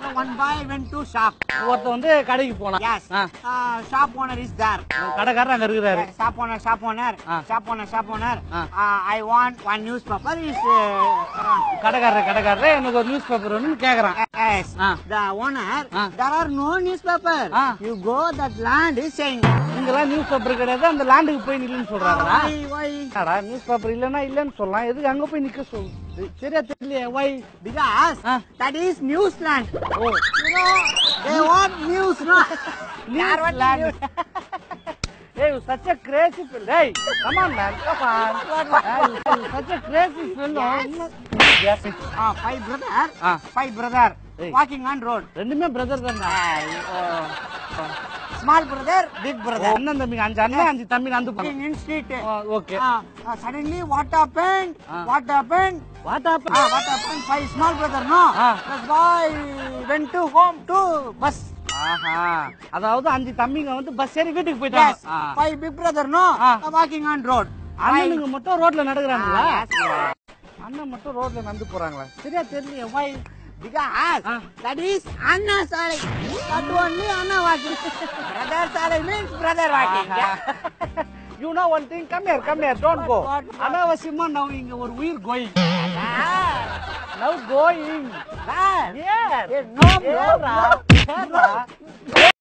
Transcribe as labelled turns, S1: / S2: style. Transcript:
S1: one boy went to shop.
S2: ஒருத்தன் வந்து கடைக்கு போனான்
S1: Yes.
S2: Ah.
S1: Uh, shop owner is there.
S2: கடைக்காரர் அங்க இருக்கிறாரு
S1: Uh, shop owner, shop owner,
S2: Ah.
S1: shop owner, shop owner.
S2: Ah.
S1: Uh, I want one newspaper. Is uh, around.
S2: கடைக்காரர் கடைக்காரர் எனக்கு ஒரு நியூஸ் பேப்பர் ஒன்று கேக்குறான்
S1: Yes.
S2: Ah.
S1: The owner.
S2: Ah.
S1: There are no newspaper.
S2: Ah.
S1: You go that land is saying.
S2: இங்கெல்லாம் newspaper கிடையாது அந்த லேண்டுக்கு போய் நில்லுன்னு சொல்றாங்களா
S1: Why? Why?
S2: என்னடா நியூஸ் பேப்பர் இல்லன்னா இல்லன்னு சொல்லலாம் எதுக்கு அங்க போய் நிக்க சொல்லுது சரியா தெரியலையே why
S1: Because
S2: Ah.
S1: that is Newsland.
S2: ஓ
S1: You know, they want news, no?
S2: Newsland ஏய் such a crazy fellow hey come on man come on hey, such a crazy fellow yes
S1: Ah, five brother.
S2: Ah.
S1: Five brother.
S2: Hey.
S1: Walking on road.
S2: ரெண்டுமே brother தான்
S1: Small brother, big brother.
S2: அண்ணன் தம்பிங்க அஞ்சு அண்ணன் அஞ்சு தம்பி Nandu
S1: Walking in street.
S2: Okay
S1: Ah, ah, suddenly what happened?
S2: Ah.
S1: What happened?
S2: What happen
S1: Ah, what happened? Five small brother, no?
S2: Ah.
S1: This boy went to home to bus.
S2: ஆஹா அதாவது அஞ்சு தம்பிங்க வந்து பஸ் ஏறி வீட்டுக்கு
S1: Yes.
S2: போயிட்டாங்க ஆ.
S1: Five big brother, no?
S2: Ah.
S1: Ah, walking on road.
S2: அண்ணனுங்க மட்டும் ரோட்ல நடக்குறாங்களா
S1: Ah, yes, yes.
S2: அண்ணன் மட்டும் ரோட்ல நடந்து போறாங்களா சரியா தெரியல why
S1: Because
S2: Ah.
S1: that is Anna Salai. That only Anna walking. brother Salai means brother walking. Yeah.
S2: You know one thing come here come here don't go
S1: What, what?
S2: அனாவசியமா now இங்க ஒரு உயிர் going
S1: Ah.
S2: Now going
S1: Ah.
S2: Here
S1: Eh, no, no,
S2: ஏறா
S1: no.
S2: ஏறா